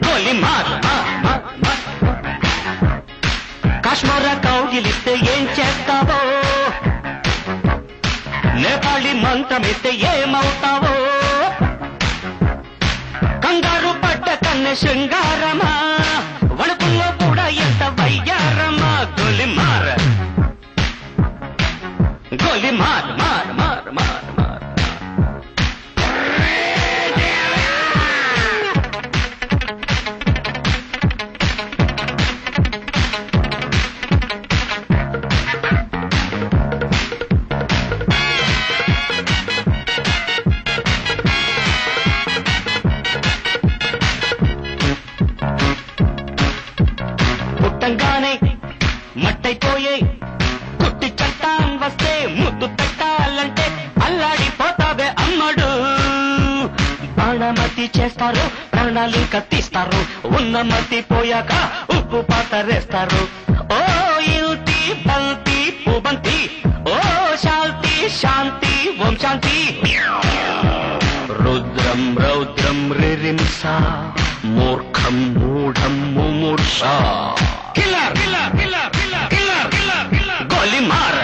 గోలి మార్ మార్, మార్, మార్. కాశ్మీర కౌగిలిస్తే ఏం చేస్తావో నేపాళి మంత్రమిస్తే ఏమవుతావో కంగారు పడ్డ కన్నె శృంగారమా వణుకుల్లో కూడా ఎంత వయ్యారమా గొలి మార్ గొలి మార్ మార్ మార్ మార్ మార్ పుట్టంగానే మట్టైపోయే కుట్టి చట్టాన్ వస్తే ముద్దు పెట్టాలంటే అల్లాడిపోతావే అమ్మడు బాణమతి చేస్తారు ప్రాణాలు కత్తిస్తారు ఉన్న మతి పోయాక ఉప్పు పాతరేస్తారు ఓ యుతి బంతి పుబంతి ఓ శాంతి శాంతి ఓం శాంతి రుద్రం రౌద్రం రిరింస మూర్ఖం మూఢం ముమూర్ష killer killer killer killer killer killer killer గోలి మార్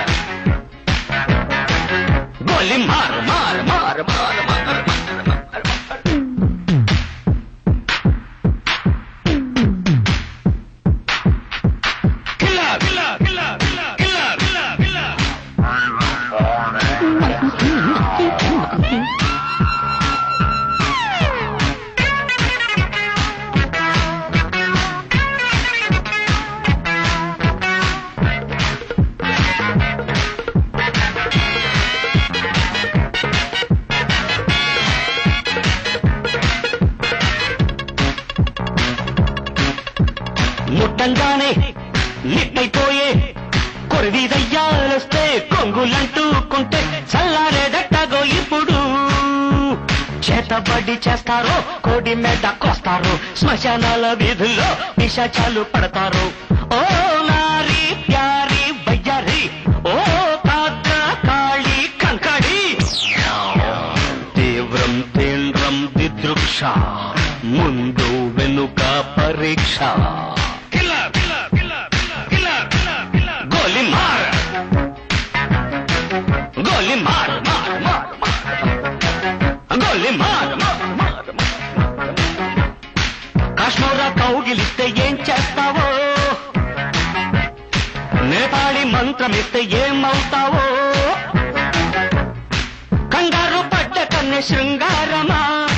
గోలి మార్ మార్ మార్ మార్ మార్ killer killer killer killer killer killer killer ముట్టంగానే నిట్టయిపోయే కొరివి దయ్యాలొస్తే కొంగులంటూకుంటే చల్లారేదట్టగో ఇప్పుడు చేతబడి చేస్తారు కోడి మెడ కోస్తారు శ్మశానాల వీధుల్లో నిశాచాలు పడతారు ఓ నారి ప్యారి బయ్యారి ఓ కాద్ర కాళి కంకడి తీవ్రం తీవ్రం దిదృక్ష ముందు వెనుక పరీక్ష గోలి మార్ గోలి మార్ మార్ మార్ మార్ గోలి మార్ మార్ మార్ మార్ కాశ్మీర కౌగిలిస్తే ఏం చేస్తావో నేపాళి మంత్రమిస్తే ఏమవుతావో కంగారు పడ్డ కన్నె శృంగారమా